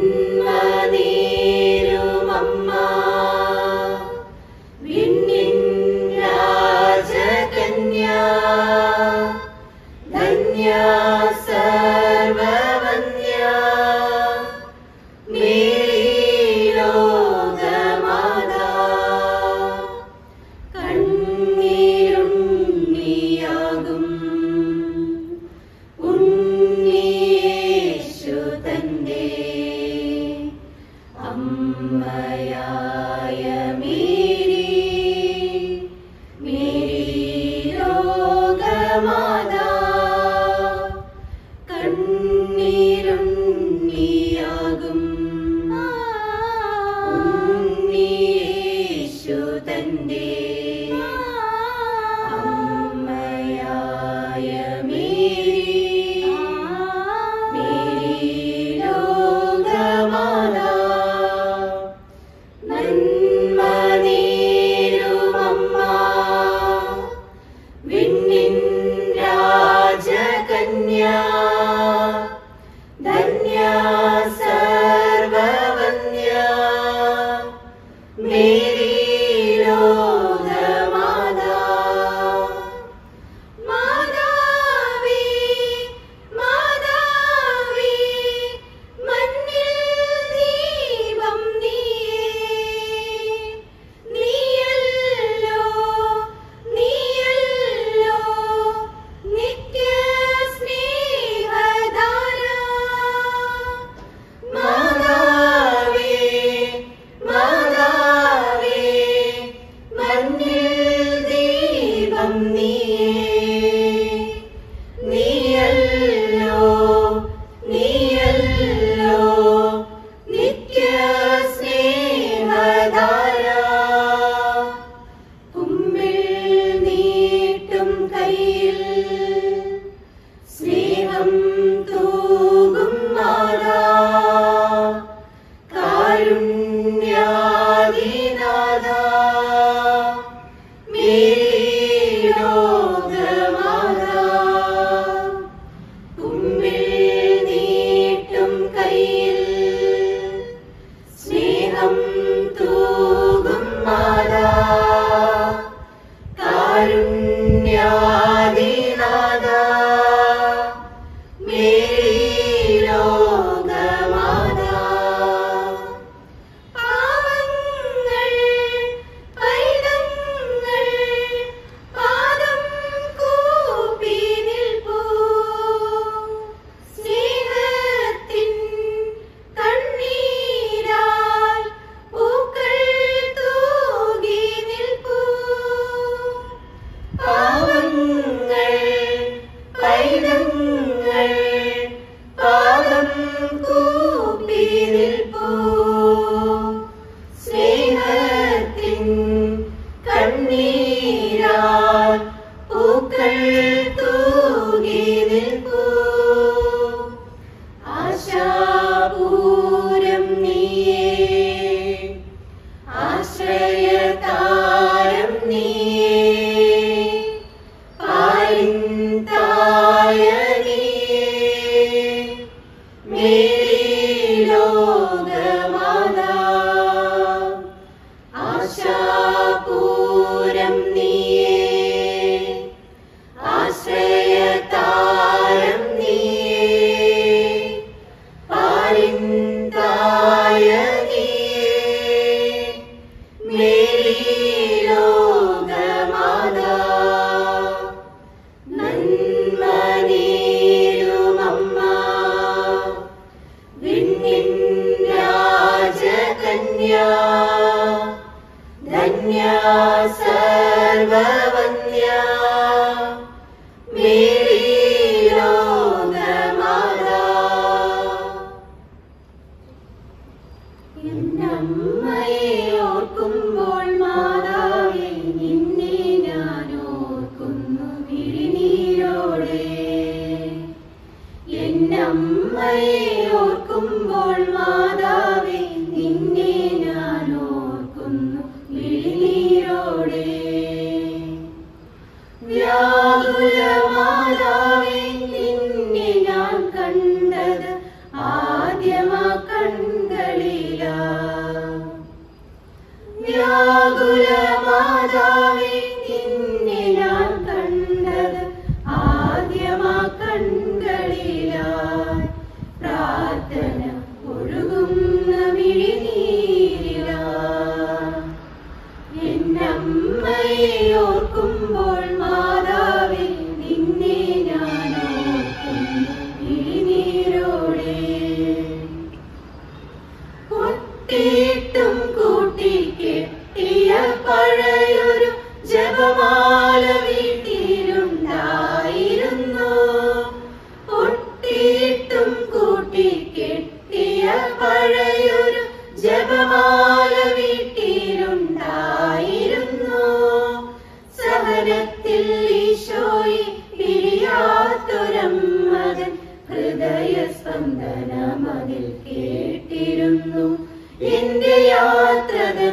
നന്മ നേരുമമ്മ വിണ്ണിൻ രാജകന്യ ധന്യ സർവവന്യ മേരി ലോകമാതാ കണ്ണീരുണ്ണിയാകും ഉണ്ണിയേശു തന്റെ അമ്മയായ മേരി മേരി ലോകമാതാ കണ്ണീരുണ്ണിയാകും ഉണ്ണിയേശു തന്റെ അമ്മയായ മേരി മേരി ലോകമാതാ നന്മ നേരുമമ്മ വിണ്ണിൻ രാജകന്യ ധന്യ സർവവന്യ മേരി ലോകമാതാ മാതാവേ മാതാവേ മണ്ണിൽ ദീപം നീയേ നീയല്ലോ നീയല്ലോ നിത്യ സ്നേഹധാര മാതാവേ മാതാവേ മണ്ണിൽ ദീപം നീയേ നീയല്ലോ നീയല്ലോ നിത്യ സ്നേഹധാര കുമ്പിൾ നീട്ടും കയ്യിൽ സ്നേഹം തൂകും മാതാ കാരുണ്യാദിനാഥ മേരി ലോകമാതാ കുമ്പിൾ നീട്ടും കയ്യിൽ സ്നേഹം തൂകും മാതാ കാരുണ്യാദിനാഥ മേരി ലോകമാതാ പാവങ്ങൾ പൈതങ്ങൾ പാദം കൂപ്പി നിൽപ്പൂ സ്നേഹത്തിൻ കണ്ണീരാൽ പൂക്കൾ തൂകി നിൽപ്പൂ പാവങ്ങൾ പൈതങ്ങൾ പാദം കൂപ്പി നിൽപ്പൂ സ്നേഹത്തിൻ കണ്ണീരാൽ പൂക്കൾ തൂകി നിൽപ്പൂ ആശാപൂരം നീയേ ആശ്രയതാരം നീയേ പാലിൻ തായ നീയേ മേരി ലോകമാതാ ആശാപൂരം നീയേ ആശ്രയതാരം നീയേ പാലിൻ തായ നീയേ മേരി ലോകമാതാ നന്മ നേരുമമ്മ വിണ്ണിൻ രാജകന്യ ധന്യ സർവവന്യ മേരി ലോകമാതാ എന്നമ്മയെ ഓർക്കുമ്പോൾ മാതാവേ നിന്നെ ഞാൻ ഓർക്കുന്നു മിഴിനീരോടെ എന്നമ്മയെ ഓർക്കുമ്പോൾ മാതാവേ നിന്നെ ഞാൻ ഓർക്കുന്നു മിഴിനീരോടെ വ്യാകുല മാതാവേ നിന്നെ ഞാൻ കണ്ടത് ആദ്യമാ കണ്ട വ്യാകുലമാതാവേ നിന്നെ ഞാൻ കണ്ടത് ആദ്യമാ കൺകളിലായി പ്രാർത്ഥന ഒഴുകുന്ന മിഴിനീരിലായി എന്നമ്മയെ ഓർക്കുമ്പോൾ മാതാവേ നിന്നെ ഞാൻ ഓർക്കുന്നു മിഴിനീരോടെ പൊട്ടിയിട്ടും കൂട്ടി കെട്ടിയ പഴയൊരു ജപമാല വീട്ടിലുണ്ടായിരുന്നു പൊട്ടിയിട്ടും കൂട്ടി കെട്ടിയ പഴയൊരു ജപമാല വീട്ടിലുണ്ടായിരുന്നു സഹനത്തിൽ ഈശോയെ പിരിയാത്തൊരമ്മതൻ ഹൃദയ സ്പന്ദനമതിൽ കേട്ടിരുന്നു എന്റെ യാത്രതൻ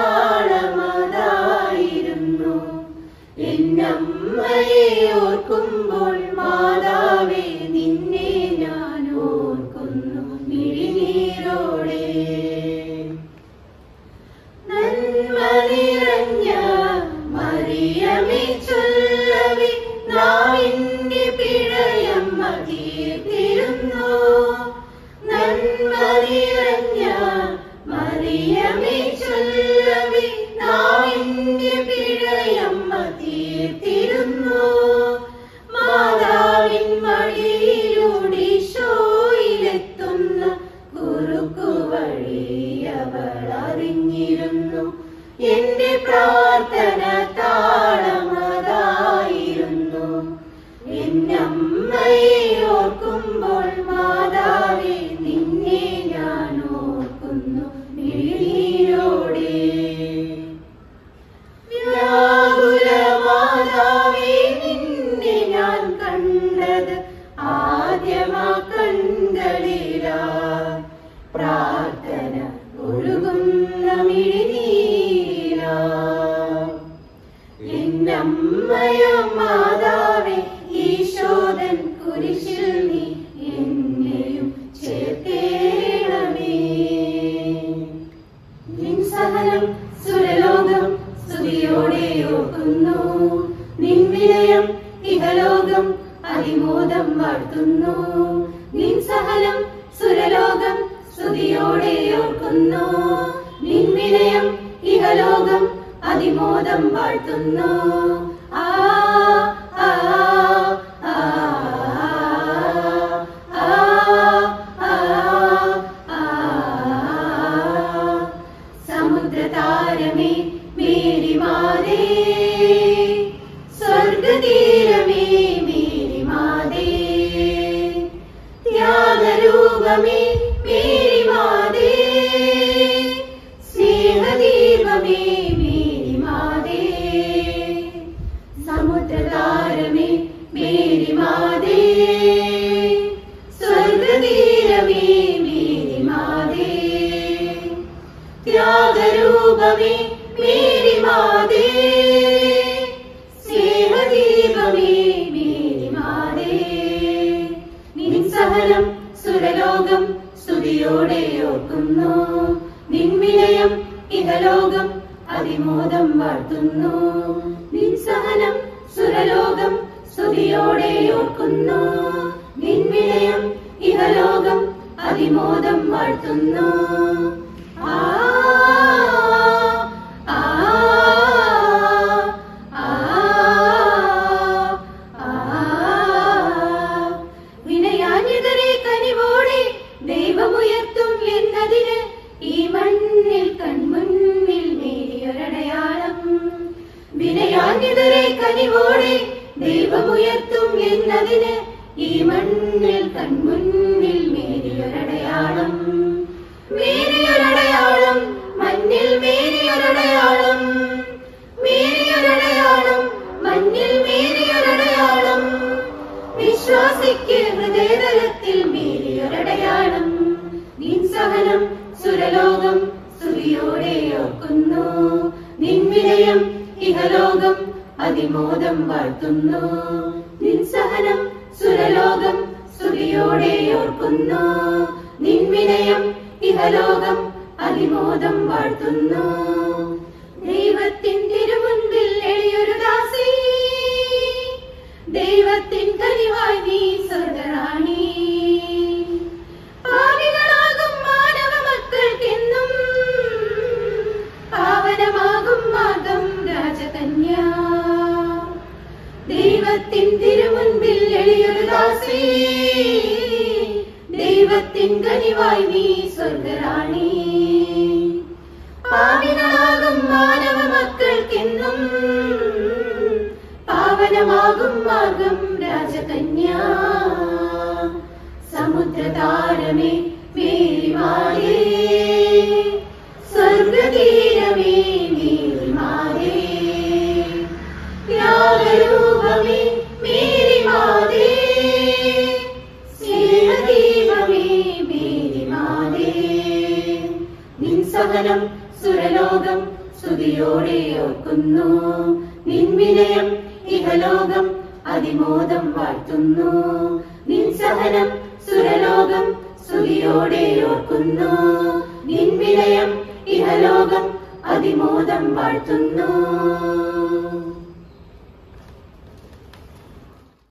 താളമതായിരുന്നു എന്നമ്മയെ ഓർക്കുമ്പോൾ മാതാവേ നിന്നെ ഞാൻ ഓർക്കുന്നു മിഴിനീരോടെ നന്മ നിറഞ്ഞ മറിയമേ ചൊല്ലവേ നാവിന്റെ പിഴയമ്മ തീർത്തിരുന്നു നന്മ നിറഞ്ഞ മറിയമേ ചൊല്ലവേ നാവിന്റെ പിഴയമ്മ തീർത്തിരുന്നു മാതാവിൻ മടിയിലൂടെ ഈശോയിലെത്തുന്ന കുറുക്കു വഴി അവൾ അറിഞ്ഞിരുന്നു എന്റെ പ്രാർത്ഥന താളമതായിരുന്നു എന്നമ്മയെ ഓർക്കുമ്പോൾ മാതാവേ നിന്നെ ഞാൻ ഓർക്കുന്നു മിഴിനീരോടെ വ്യാകുലമാതാവേ നിന്നെ ഞാൻ കണ്ടത് ആദ്യമാ കണ്ടളിലായി പ്രാർത്ഥന ഒഴുകുന്ന മിഴിനീരായി എന്നമ്മയ മാതാവേ ഈശോദൻ കുരിശിൽ നീ എന്നെയും ചേർത്തേണമേ നിൻ സഹനം സുരലോകം സ്തുതിയോടെ ഓർക്കുന്നു നിൻ വിനയം ഇഹലോകം അതിമോദം വാഴ്ത്തുന്നു നിൻ സഹനം സുരലോകം സ്തുതിയോടെ ഓർക്കുന്നു നിൻ വിനയം ഇഹലോകം അതിമോദം വാഴ്ത്തുന്നു ആ ആ ആ ആ ആ ആ സമുദ്രതാരമേ മേരി മാതേ സ്വർഗതീരമേ മേരി മാതേ ത്യാഗരൂപമേ മേരി മാതേ സ്നേഹദീപമേ മേരി മാതേ സമുദ്രതാരമേ മേരി മാതേ സ്വർഗതീരമേ മേരി മാതേ ത്യാഗരൂപമേ മേരി മാതേ സ്നേഹദീപമേ മേരി മാതേ നിൻ സഹനം സുരലോകം സ്തുതിയോടെ ഓർക്കുന്നു നിൻ വിനയം ഇഹലോകം അതിമോദം വാഴ്ത്തുന്നു നിൻ സഹനം സുരലോകം സ്തുതിയോടെ ഓർക്കുന്നു നിൻ വിനയം ഇഹലോകം അതിമോദം വാഴ്ത്തുന്നു ആ ആ ആ ആ വിനയാന്യതരെ കനിവോടെ ദൈവമുയർത്തും എന്നതിന് ഈ മണ്ണിൽ കൺമുന്നിൽ നേരിയൊരടയാളം വിനയാന്യതരെ കനിവോടെ ദൈവമുയർത്തും എന്നതിന് ഈ മണ്ണിൽ കൺമുന്നിൽ മേരിയൊരടയാളം മേരിയൊരടയാളം മണ്ണിൽ മേരിയൊരടയാളം മേരിയൊരടയാളം മണ്ണിൽ മേരിയൊരടയാളം വിശ്വാസിക്ക് ഹൃദയതലത്തിൽ മേരിയൊരടയാളം നിൻ സഹനം സുരലോകം സ്തുതിയോടെ ഓർക്കുന്നു നിൻ വിനയം ഇഹലോകം അതിമോദം വാഴ്ത്തുന്നു നിൻ സഹനം സുരലോകം സ്തുതിയോടെ ഓർക്കുന്നു നിൻ വിനയം ഇഹലോകം അതിമോദം വാഴ്ത്തുന്നു ദൈവത്തിൻ തിരുമുൻപിൽ എളിയൊരു ദാസി ദൈവത്തിൻ കനിവായി നീ സ്വർഗറാണി പാപികളാകും മാനവ മക്കൾക്കെന്നും പാവനമാകും മാർഗം രാജകന്യ ദൈവത്തിൻ തിരുമുൻപിൽ എളിയൊരു ദാസി ദൈവത്തിൻ കനിവായി നീ സ്വർഗറാണി പാപികളാകും മാനവ മക്കൾക്കെന്നും പാവനമാകും മാർഗം രാജകന്യ സമുദ്രതാരമേ മേരിമാരേ സ്വർഗതീരമേ മേരിമാരേ ത്യാഗരൂപമേ മേരിമാതേ സ്നേഹദീപമേ മേരിമാതേ നിൻ സഹനം സുരലോകം സ്തുതിയോടെ ഓർക്കുന്നു നിൻ വിനയം ഇഹലോകം അതിമോദം വാഴ്ത്തുന്നു നിൻ സഹനം സുരലോകം സ്തുതിയോടെ ഓർക്കുന്നു നിൻ വിനയം ഇഹലോകം അതിമോദം വാഴ്ത്തുന്നു